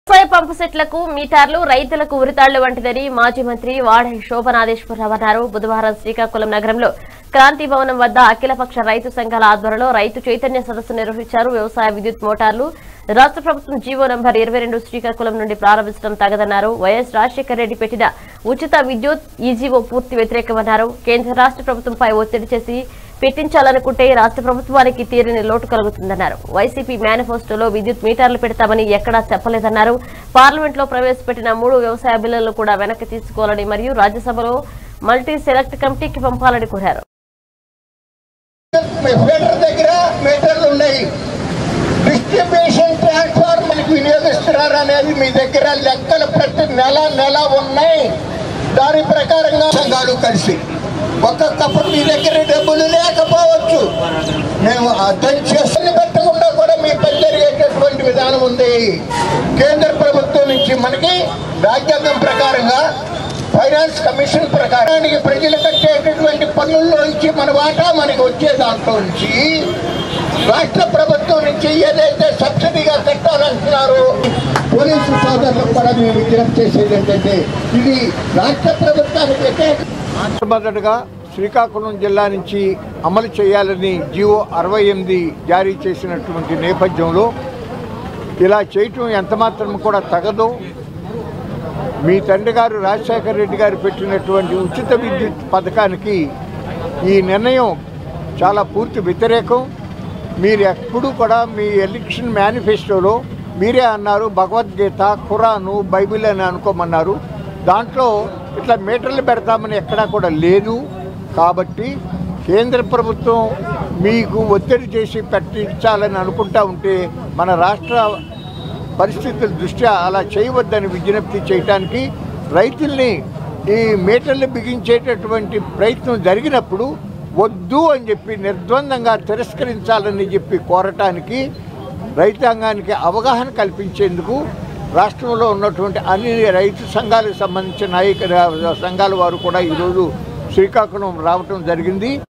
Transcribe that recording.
వ్యవసాయ పంపు సెట్లకు మీటర్లు రైతులకు ఉరితాళ్లు వంటిదని మాజీ మంత్రి వాడ శోభనాథేశ్వరరావు అన్నారు బుధవారం శ్రీకాకుళం నగరంలో క్రాంతి భవనం వద్ద అఖిలపక్ష రైతు సంఘాల ఆధ్వర్యంలో రైతు చైతన్య సదస్సు నిర్వహించారు వ్యవసాయ విద్యుత్ మోటార్లు రాష్ట్ర ప్రభుత్వం జీవో నంబర్ ఇరవై రెండు శ్రీకాకుళం నుండి ప్రారంభించడం తగదన్నారు వైఎస్ రాజశేఖర రెడ్డి పెట్టిన ఉచిత విద్యుత్ ఈజీఓ పూర్తి వ్యతిరేకమన్నారు కేంద్ర రాష్ట్ర ప్రభుత్వంపై ఒత్తిడి చేసి పెట్టించాలనుకుంటే రాష్ట్ర ప్రభుత్వానికి తీరని లోటు కలుగుతుందన్నారు వైసీపీ మేనిఫెస్టోలో విద్యుత్ మీటర్లు పెడతామని ఎక్కడా చెప్పలేదన్నారు పార్లమెంట్లో ప్రవేశపెట్టిన మూడు వ్యవసాయ బిల్లులను కూడా వెనక్కి తీసుకోవాలని మరియు రాజ్యసభలో మల్టీ సెలెక్ట్ కమిటీకి పంపాలని కోరారు ఫీడర్ దగ్గర మీటర్లు ఉన్నాయి డిస్ట్రిబ్యూషన్ ట్రాన్స్ఫార్ మనకి వినియోగిస్తున్నారు అనేది మీ దగ్గర లెక్కలు ప్రతి నెల నెల ఉన్నాయి దాని ప్రకారంగా సంఘాలు కలిసి ఒక్కొక్కప్పుడు మీ దగ్గర డబ్బులు లేకపోవచ్చు మేము అర్థం చేసుకుని పెట్టకుండా కూడా మీ పని జరిగేటటువంటి విధానం ఉంది కేంద్ర ప్రభుత్వం నుంచి మనకి రాజ్యాంగం ప్రకారంగా ఫైనాన్స్ కమిషన్ ప్రకారానికి ప్రజలు కట్టేటటువంటి పన్నుల్లో నుంచి మన వాటా మనకి వచ్చే దాంట్లో నుంచి రాష్ట్ర ప్రభుత్వం నుంచి ఏదైతే సబ్సిడీగా కట్టాలంటున్నారో పోలీసు సోదరులకు కూడా మేము విజ్ఞప్తి చేసేది ఏంటంటే ఇది రాష్ట్ర ప్రభుత్వానికి వ్యతిరేక మొట్టమొదటగా శ్రీకాకుళం జిల్లా నుంచి అమలు చేయాలని జియో అరవై ఎనిమిది జారీ చేసినటువంటి నేపథ్యంలో ఇలా చేయటం ఎంతమాత్రం కూడా తగదు మీ తండ్రి గారు రాజశేఖర రెడ్డి గారు పెట్టినటువంటి ఉచిత విద్యుత్ పథకానికి ఈ నిర్ణయం చాలా పూర్తి వ్యతిరేకం మీరు ఎప్పుడూ కూడా మీ ఎలక్షన్ మేనిఫెస్టోలో మీరే అన్నారు భగవద్గీత ఖురాను బైబిల్ అని అనుకోమన్నారు దాంట్లో ఇట్లా మీటర్లు పెడతామని ఎక్కడా కూడా లేదు కాబట్టి కేంద్ర ప్రభుత్వం మీకు ఒత్తిడి చేసి పెట్టించాలని అనుకుంటా ఉంటే మన రాష్ట్ర పరిస్థితుల దృష్ట్యా అలా చేయవద్దని విజ్ఞప్తి చేయటానికి రైతుల్ని ఈ మీటర్లు బిగించేటటువంటి ప్రయత్నం జరిగినప్పుడు వద్దు అని చెప్పి నిర్ద్వందంగా తిరస్కరించాలని చెప్పి కోరటానికి రైతాంగానికి అవగాహన కల్పించేందుకు రాష్ట్రంలో ఉన్నటువంటి అన్ని రైతు సంఘాలకు సంబంధించిన నాయక సంఘాల వారు కూడా ఈరోజు శ్రీకాకుళం రావటం జరిగింది